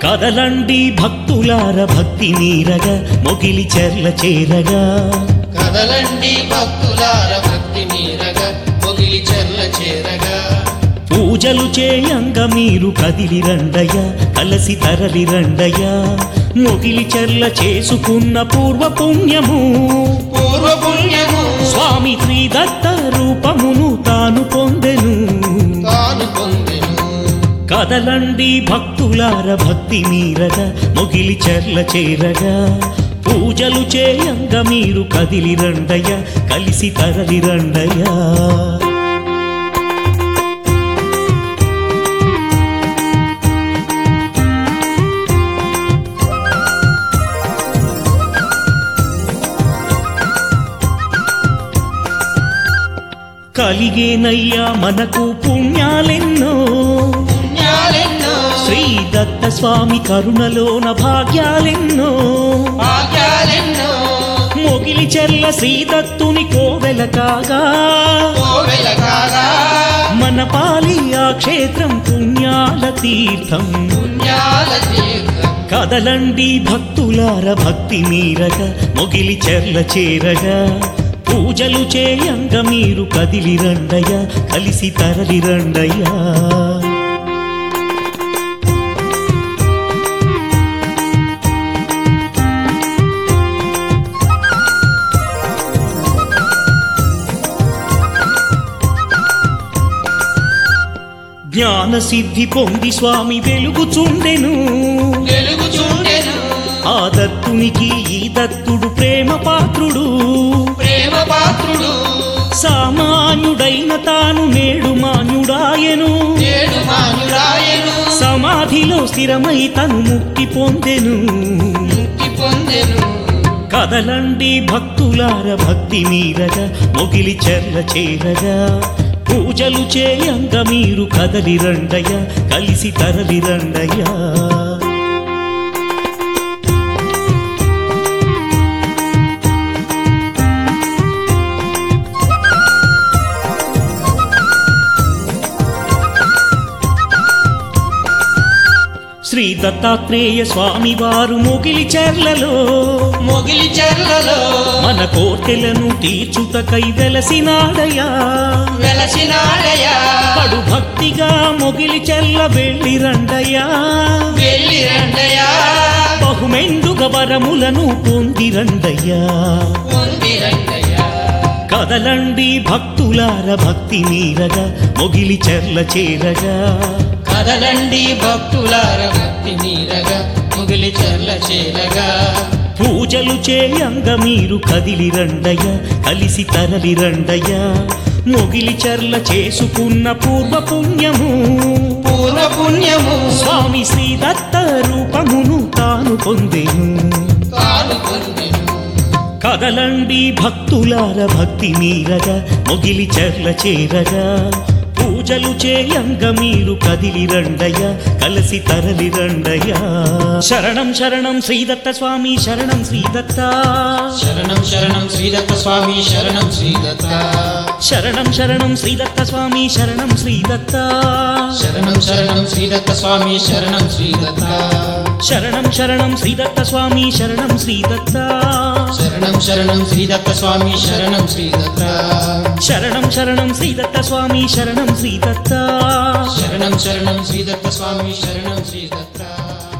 కదలండి భక్తులార భక్తి నీరగా మొగిలి చెర్ల చేరగా కదలండి భక్తులార భక్తి మీరగా మొగిలి చెర్ల చేరగా పూజలు చేయంగ మీరు కదిలి రండయ్యా కలసి తరలి రండయ్యా మొగిలి చెర్ల చేసుకున్న పూర్వ పుణ్యము పూర్వ పుణ్యము స్వామి శ్రీదత్త రూపమును తాను పొందెను తాను పొందెను కదలండి భక్తులార భక్తి మీరగా మొగిలి చెర్ల చేరగా పూజలు చేయంగ మీరు కదిలి రండయ్యా కలిసి తరలి రండయ్యా కలిగేనయ్యా మనకు పుణ్యాలెన్నో పుణ్యాలెన్నో శ్రీ దత్త స్వామి కరుణలోన భాగ్యాలెన్నో భాగ్యాలెన్నో మొగిలి చెల్ల శ్రీదత్తుని కోవెల కాగా కోవెల కాగా మన పాలి ఆ క్షేత్రం పుణ్యాల తీర్థం పుణ్యాల తీర్థం కదలండి భక్తులార భక్తి మీరగా మొగిలి చెర్ల చేరగా పూజలు చేయంగ మీరు కదిలి రండయ్యా కలిసి తరలి రండయ్యా జ్ఞాన సిద్ధి పొంది స్వామి వెలుగుచుండెను వెలుగు చూడెను ఆ దత్తునికి ఈ దత్తుడు ప్రేమ పాత్రుడు ప్రేమ పాత్రుడు సామాన్యుడైన తాను నేడు మాన్యుడాయను ఏడు మానురాయను సమాధిలో స్థిరమై తను ముక్తి పొందెను ముక్తి పొందెను కదలండి భక్తులార భక్తి మీరగా మొగిలి చెర్ల చేరగా పూజలు చేయంగ మీరు కదలి రండయ్యా కలిసి తరలి రండయ్యా శ్రీ దత్తాత్రేయ స్వామి వారు మొగిలి చెర్లలో మొగిలి చెర్లలో మన కోర్కెలను తీర్చుటకై వెలసినాడయా వెలసినాడయా కడు భక్తిగా మొగిలి చెల్ల వెళ్ళి రండయ్యా వెళ్ళి రండయా బహుమెండుగ వరములను పొంది రండయ్యా పొంది రండయా కదలండి భక్తులార భక్తి మీరగా మొగిలి చెర్ల చేరగా కదలండి భక్తులార భక్తి మీరగా మొగిలి చెర్ల చేరగా పూజలు చేయంగ మీరు కదిలి రండయ్యా కలిసి తరలి రండయ్యా మొగిలి చెర్ల చేసుకున్న పూర్వ పుణ్యము పూర్వ పుణ్యము స్వామి శ్రీ దత్త రూపమును తాను పొందెను తాను పొందెను కదలండి భక్తులార భక్తి మీరగా మొగిలి చెర్ల చేరగా పూజలు చేయంగ మీరు కదిలి రండయ్యా కలిసి తరలి రండయ్యా శరణం శరణం శ్రీదత్త స్వామి శరణం శ్రీదత్త శరణం శరణం శ్రీదత్త స్వామి శరణం శ్రీదత్త శరణం శరణం శ్రీదత్త స్వామి శరణం శ్రీదత్త శరణం శరణం శ్రీదత్త స్వామి శరణం శ్రీదత్త శరణం శరణం శ్రీదత్త స్వామి శరణం శ్రీదత్త శరణం శరణం శ్రీదత్త స్వామి శరణం శ్రీదత్త శరణం శరణం శ్రీదత్త స్వామి శరణం శ్రీదత్త శరణం శరణం శ్రీదత్త స్వామి శరణం శ్రీదత్త